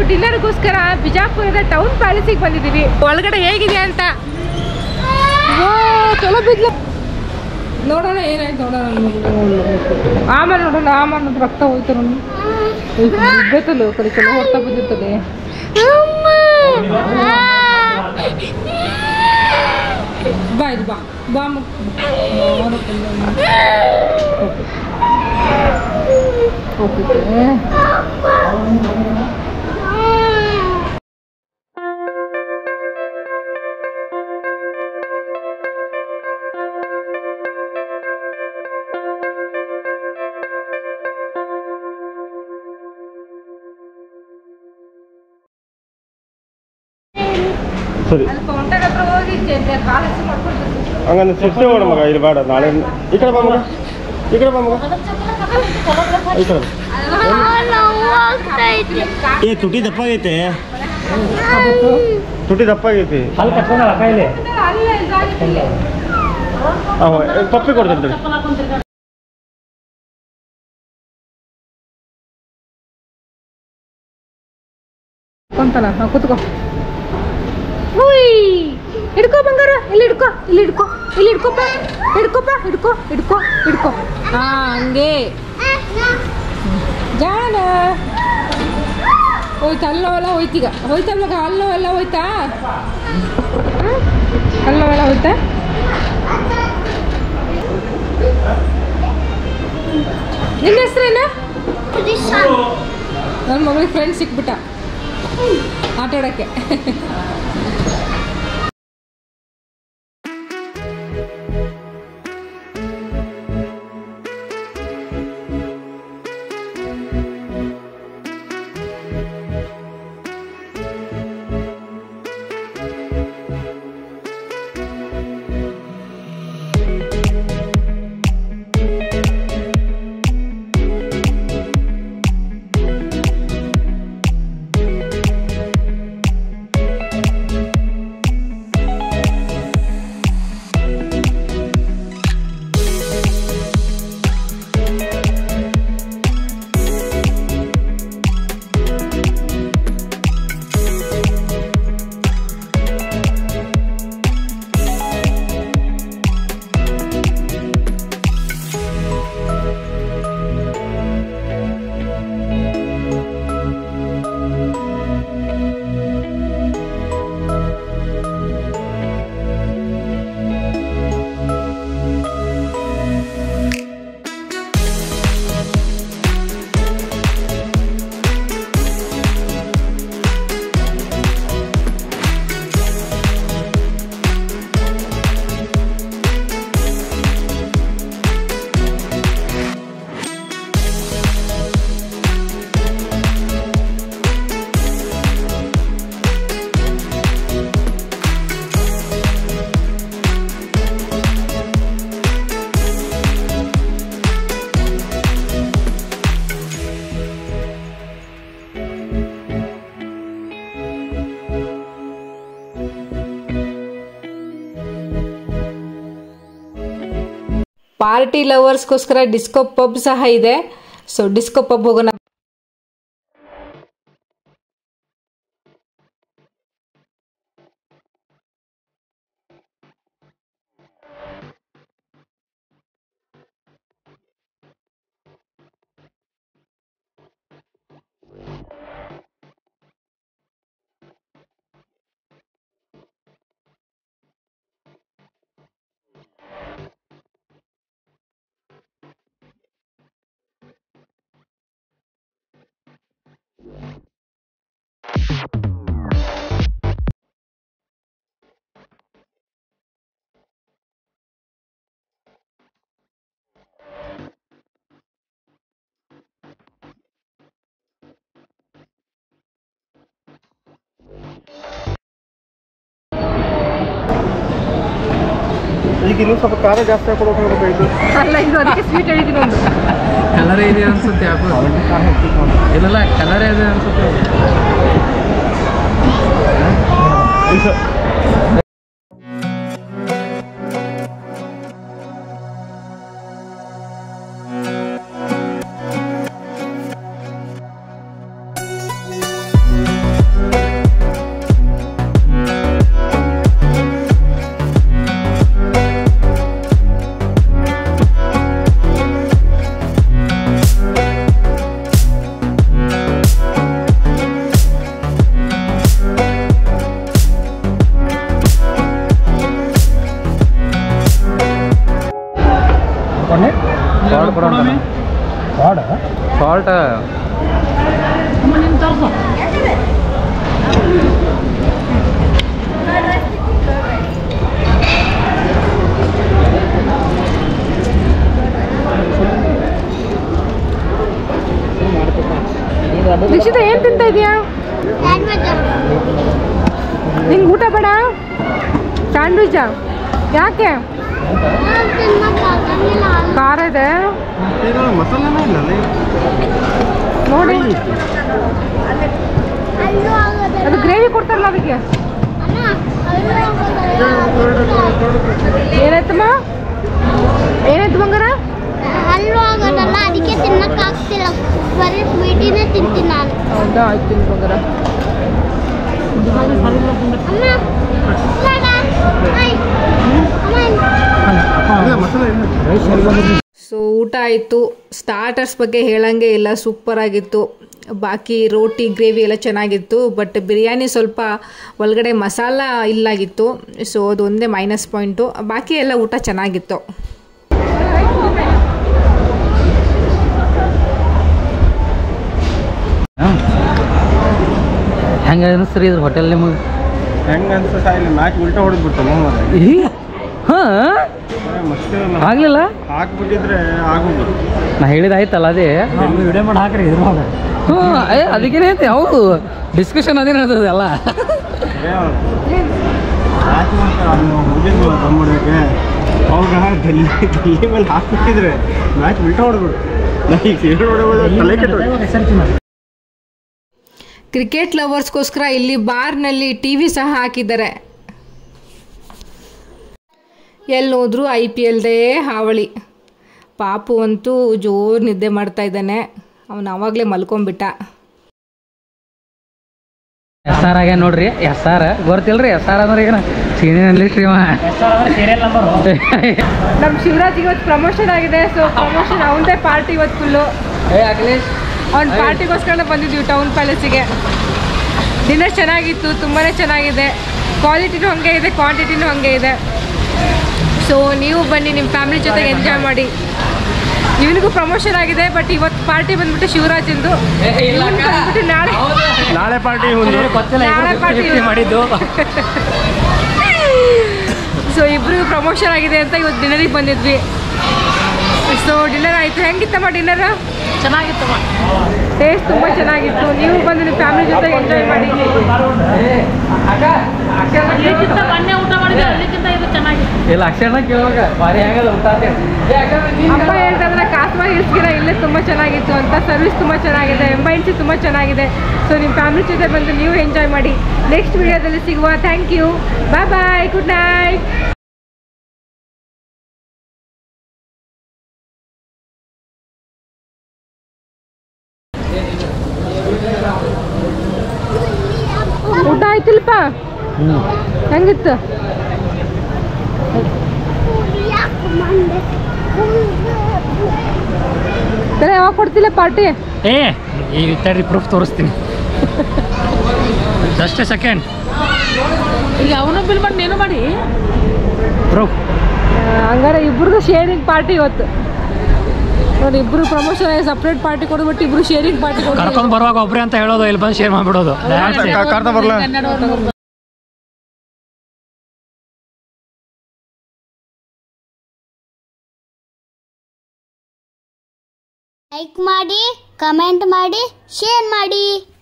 ಡಿನ್ನರ್ಗೋಸ್ಕರ ಬಿಜಾಪುರದ ಟೌನ್ ಪ್ಯಾಲೇಸಿಗೆ ಬಂದಿದ್ದೀವಿ ಒಳಗಡೆ ಹೇಗಿದೆ ಅಂತ ಓ ಚಲೋ ಬಿದ್ಲು ನೋಡೋಣ ಏನಾಯ್ತು ನೋಡೋಣ ಆಮೇಲೆ ನೋಡೋಣ ಆಮೇಲೆ ನೋಡ್ರಿ ರಕ್ತ ಹೋಯ್ತು ನೋಡಿ ಬಿದ್ದೈತಲ್ಲ ಕಡೆ ಚಲೋ ಹೊಡ್ತಾ ಬಿದ್ದಿರ್ತದೆ ಬಾ ಇದು ಬಾ ಬಾ ಓಕೆ ಸರಿ ಅಲ್ಲಿ ಫೌಂಟೇನ್ ಹತ್ರ ಹೋಗಿ ಕಾಲು ಹೆಸರು ಮಾಡ್ಕೊಂಡು ಹಂಗಂದ್ರೆ ಶಿಫ್ಟ್ ಹೋಗೋಣ ಮಗ ಇಲ್ಲಿ ಬೇಡ ನಾಳೆ ಈ ಕಡೆ ಬಾ ಮಗ ಈ ಕಡೆ ಬಾ ಮಗ ಈ ಕಡೆ ಬಾ. ಏ ತುಟಿ ದಪ್ಪ ಆಗೈತೆ ತುಟಿ ದಪ್ಪ ಆಗೈತಿ ಅಲ್ಲಿ ಕಟ್ಕೊಂಡಲ್ಲ ಕೈಲಿ ಅಲ್ಲೇ ಇದಾಗಿತ್ತು. ಹಾಂ ಪಪ್ಪಿ ಕೊಡ್ತೀನಿ ತಡಿ. ಕುಂತಲ್ಲ ಹಾ ಕೂತ್ಕೋ ಉಯ್ ಹಿಡ್ಕೋ ಬಂಗಾರ ಇಲ್ಲಿ ಹಿಡ್ಕೋ ಇಲ್ಲಿ ಹಿಡ್ಕೋ ಇಲ್ಲಿ ಹಿಡ್ಕೋಪ್ಪ ಹಿಡ್ಕೋಪ್ಪ ಹಿಡ್ಕೋ ಹಿಡ್ಕೋ ಹಿಡ್ಕೋ ಹಾ ಹಂಗೆ ಜಾಣ ಹೋಯ್ತಾ ಅಲ್ಲವೆಲ್ಲ ಹೋಯ್ತೀಗ ಹೋಯ್ತಾ ಮಗ ಅಲ್ಲವೆಲ್ಲ ಹೋಯ್ತಾ ಅಲ್ಲವೆಲ್ಲ ಹೋಯ್ತಾ ನಿನ್ನ ಹೆಸ್ರೇನ ನನ್ನ ಮಗಳಿಗೆ ಫ್ರೆಂಡ್ ಸಿಕ್ಬಿಟ್ಟ ಆಟ ಆಡೋಕ್ಕೆ ಪಾರ್ಟಿ ಲವರ್ಸ್ಗೋಸ್ಕರ ಡಿಸ್ಕೋ ಪಬ್ ಸಹ ಇದೆ ಸೊ ಡಿಸ್ಕೋ ಪಬ್ ಹೋಗೋಣ ಈಗ ಇನ್ನೂ ಸ್ವಲ್ಪ ಖಾರ ಜಾಸ್ತಿ ಹಾಕೊಡ್ಬೇಕು ಇದು ಅಲ್ಲ ಇದು ಅದಕ್ಕೆ ಸ್ವೀಟ್ ಹೇಳಿದ್ದೀನಿ ಒಂದು ಕಲರ್ ಇದೆ ಅನ್ಸುತ್ತೆ ಯಾಕೋ ಇಲ್ಲ ಕಲರ್ ಇದೆ ಅನ್ಸುತ್ತೆ ಈ ಸ- ಸಾಲ್ಟ್ ಕೊಡೋಣ ಸಾಲ್ಟ್ ನಿಶ್ಚಿತ ಏನ್ ತಿಂತ ಇದೀಯಾ ನಿಂಗೆ ಊಟ ಬೇಡ ಸ್ಯಾಂಡ್ವಿಚಾ ಯಾಕೆ ಖಾರ ಇದೆ ಮಸಾಲೆನೇ ಇಲ್ಲ ನೋಡಿ ಅದು ಗ್ರೇವಿ ಕೊಡ್ತಾರಲ್ಲ ಅದಕ್ಕೆ ಏನಾಯ್ತಮ್ಮ ಏನಾಯ್ತು ಬಂಗಾರ ಹಲ್ವಾ ಆಗೋದಲ್ಲ ಅದಕ್ಕೆ ತಿನ್ನಕ್ ಆಗ್ತಿಲ್ಲ ಬರೀ ಸ್ವೀಟಿನೇ ತಿಂತೀನಿ ನಾನು ಹೌದಾ ಆಯ್ತು ತಿನ್ನು ಬಂಗಾರ ಅಮ್ಮ ಇವಾಗ, ಐ, ಅಮ್ಮ ಮಸಾಲೆ ಇಲ್ಲ ಸೊ ಊಟ ಆಯಿತು ಸ್ಟಾರ್ಟರ್ಸ್ ಬಗ್ಗೆ ಹೇಳಂಗೆ ಇಲ್ಲ ಸೂಪರ್ ಆಗಿತ್ತು ಬಾಕಿ ರೋಟಿ ಗ್ರೇವಿ ಎಲ್ಲ ಚೆನ್ನಾಗಿತ್ತು ಬಟ್ ಬಿರಿಯಾನಿ ಸ್ವಲ್ಪ ಒಳಗಡೆ ಮಸಾಲ ಇಲ್ಲಾಗಿತ್ತು ಸೊ ಅದು ಒಂದೇ ಮೈನಸ್ ಪಾಯಿಂಟು ಬಾಕಿ ಎಲ್ಲ ಊಟ ಚೆನ್ನಾಗಿತ್ತು ಹೆಂಗೆ ಅನಿಸ್ರಿ ಇದ್ರ ಹೋಟೆಲ್ ನಿಮಗೆ ಹೆಂಗ ಅನ್ಸುತ್ತಾ ಇಲ್ಲಿ ಮ್ಯಾಚ್ ಉಲ್ಟಾ ಹೊಡೆದ್ಬಿಡ್ತು ಮೊಹಮ್ಮದ್ ಹಾಂ ಮಸ್ತ್ ಆಗ್ಲಿಲ್ಲ ಹಾಕ್ಬಿಟ್ಟಿದ್ರೆ ಆಗೋದು ನಾ ಹೇಳಿದ ಆಯ್ತಲ್ಲ ಅದೇ ವಿಡಿಯೋ ಮಾಡಿ ಹಾಕ್ರಿ ಹ್ಞೂ ಏ ಅದಕ್ಕೇನೆ ಐತೆ ಹೌದು ಡಿಸ್ಕಷನ್ ಅದೇ ನಡೆದದೆ ಎಲ್ಲ ಮ್ಯಾಚ್ ಮಾತ್ರ ಅವ್ನು ಹೋಗಿದ್ವಿ ದಮ್ ಹೊಡ್ಯಕ್ಕೆ ಅವಾಗ ಡೆಲ್ಲಿ ಡೆಲ್ಲಿ ಮೇಲೆ ಹಾಕ್ಬಿಟ್ಟಿದ್ರೆ ಮ್ಯಾಚ್ ಉಲ್ಟಾ ಹೊಡೆದ್ಬಿಡು ನಾ ಈಗ ಸೇರಿ ಹೊಡೆಬೋದು ತಲೆ ಕೆಟ್ಟು ಕ್ರಿಕೆಟ್ ಲವರ್ಸ್ಗೋಸ್ಕರ ಇಲ್ಲಿ ಬಾರ್ನಲ್ಲಿ ಟಿ ವಿ ಸಹ ಹಾಕಿದ್ದಾರೆ ಎಲ್ಲಿ ಹೋದ್ರೂ ಐ ಪಿ ಎಲ್ದೇ ಹಾವಳಿ ಪಾಪು ಅಂತೂ ಜೋರು ನಿದ್ದೆ ಮಾಡ್ತಾ ಇದ್ದಾನೆ ಅವನು ಆವಾಗಲೇ ಮಲ್ಕೊಂಬಿಟ್ಟ ಎಸ್ ಆರ್ ಆಗ್ಯ ನೋಡ್ರಿ ಎಸ್ ಆರ್ ಗೊತ್ತಿಲ್ರಿ ಎಸ್ ಆರ್ ಅಂದ್ರೆ ಈಗ ಸೀನಿಯರ್ ಅನ್ಲಿಸ್ಟ್ರಿ ಇವ ನಮ್ಮ ಶಿವರಾಜ್ ಇವತ್ತು ಪ್ರಮೋಷನ್ ಆಗಿದೆ ಸೊ ಪ್ರಮೋಷನ್ ಅವನದೇ ಪಾರ್ಟಿ ಇವತ್ತು ಫುಲ್ಲು ಏ ಅಖಿಲೇಶ್ ಅವ್ನ ಪಾರ್ಟಿಗೋಸ್ಕರ ಬಂದಿದ್ವಿ ಟೌನ್ ಪ್ಯಾಲೇಸಿಗೆ ಡಿನ್ನರ್ ಚೆನ್ನಾಗಿತ್ತು ತುಂಬಾ ಚೆನ್ನಾಗಿದೆ ಕ್ವಾಲಿಟಿನೂ ಹಾಗೆ ಇದೆ ಕ್ವಾಂಟಿಟಿನೂ ಹಾಗೆ ಇದೆ ಸೊ ನೀವು ಬನ್ನಿ ನಿಮ್ಮ ಫ್ಯಾಮಿಲಿ ಜೊತೆಗೆ ಎಂಜಾಯ್ ಮಾಡಿ ಇವನಿಗೂ ಪ್ರಮೋಷನ್ ಆಗಿದೆ ಬಟ್ ಇವತ್ತು ಪಾರ್ಟಿ ಬಂದ್ಬಿಟ್ಟು ಶಿವರಾಜಿಂದು ಇವ್ನ್ದು ಬಂದ್ಬಿಟ್ಟು ನಾಳೆ ನಾಳೆ ಪಾರ್ಟಿ ಒಂದು ನಾಳೆ party ಇದೆ. ಮಾಡಿದ್ದು ಸೊ ಇಬ್ರಿಗೂ ಪ್ರಮೋಷನ್ ಆಗಿದೆ ಅಂತ ಇವತ್ತು ಡಿನ್ನರಿಗೆ ಬಂದಿದ್ವಿ ಸೊ ಡಿನ್ನರ್ ಆಯಿತು ಹೆಂಗಿತ್ತಮ್ಮ ಡಿನ್ನರ್ ಚೆನ್ನಾಗಿತ್ತು ಟೇಸ್ಟ್ ತುಂಬ ಚೆನ್ನಾಗಿತ್ತು ನೀವು ಬಂದು ನಿಮ್ಮ ಫ್ಯಾಮಿಲಿ ಜೊತೆಗೆ ಎಂಜಾಯ್ ಮಾಡಿ ಇದಕ್ಕಿಂತ ಮೊನ್ನೆ ಊಟ ಮಾಡಿದ್ರೆ ಅದಕ್ಕಿಂತ ಇದು ಚೆನ್ನಾಗಿತ್ತು ಇಲ್ಲ ಅಕ್ಷರ ಕೇಳುವಾಗ ಭಾರಿ ಹೆಂಗದ ಊಟ ಅಂತ ಅಮ್ಮ ಹೇಳ್ತಂದ್ರೆ ಕಾಸ್ಮ ಹಿಲ್ಸ್ಗಿರ ಇಲ್ಲೇ ತುಂಬ ಚೆನ್ನಾಗಿತ್ತು ಅಂತ ಸರ್ವಿಸ್ ತುಂಬ ಚೆನ್ನಾಗಿದೆ ಎಂಬೈನ್ಸಿ ತುಂಬ ಚೆನ್ನಾಗಿದೆ ಸೊ ನಿಮ್ಮ ಫ್ಯಾಮಿಲಿ ಜೊತೆ ಬಂದು ನೀವು ಎಂಜಾಯ್ ಮಾಡಿ ನೆಕ್ಸ್ಟ್ ವಿಡಿಯೋದಲ್ಲಿ ಸಿಗುವ thank you bye bye good night ಊಟ ಆಯ್ತಿಲ್ಪ ಹೆಂಗಿತ್ತು ಯಾಕೆ ಮಂಡೆ ಬೆಲೆ ಯಾವಾಗ ಕೊಡ್ತಿಲ್ಲ ಪಾರ್ಟಿ ಏ ಈ ತಡ್ರಿ ಪ್ರೂಫ್ ತೋರಿಸ್ತೀನಿ ಜಸ್ಟ್ ಸೆಕೆಂಡ್ ಈಗ ಅವನು ಬಿಲ್ ಮಾಡಿ ನೀನು ಮಾಡಿ ಪ್ರೂಫ್ ಹಂಗಾರೆ ಇಬ್ರದ್ದು ಶೇರಿಂಗ್ ಪಾರ್ಟಿ ಇವತ್ತು ನೋಡಿ ಇಬ್ರು ಪ್ರಮೋಷನ್ ಆಗಿ ಸಪ್ರೇಟ್ ಪಾರ್ಟಿ ಕೊಡ್ಬಿಟ್ಟು ಇಬ್ರು ಶೇರಿಂಗ್ ಪಾರ್ಟಿ ಕೊಡ್ತೀವಿ ಕರ್ಕೊಂಡು ಬರುವಾಗ ಒಬ್ರೆ ಅಂತ ಹೇಳೋದು ಇಲ್ಲಿ ಬಂದು ಶೇರ್ ಮಾಡಿಬಿಡೋದು ಕಾರ್ತಾ ಬರ್ಲಾ ಹನ್ನೆರಡು ಲೈಕ್ ಮಾಡಿ ಕಮೆಂಟ್ ಮಾಡಿ ಶೇರ್ ಮಾಡಿ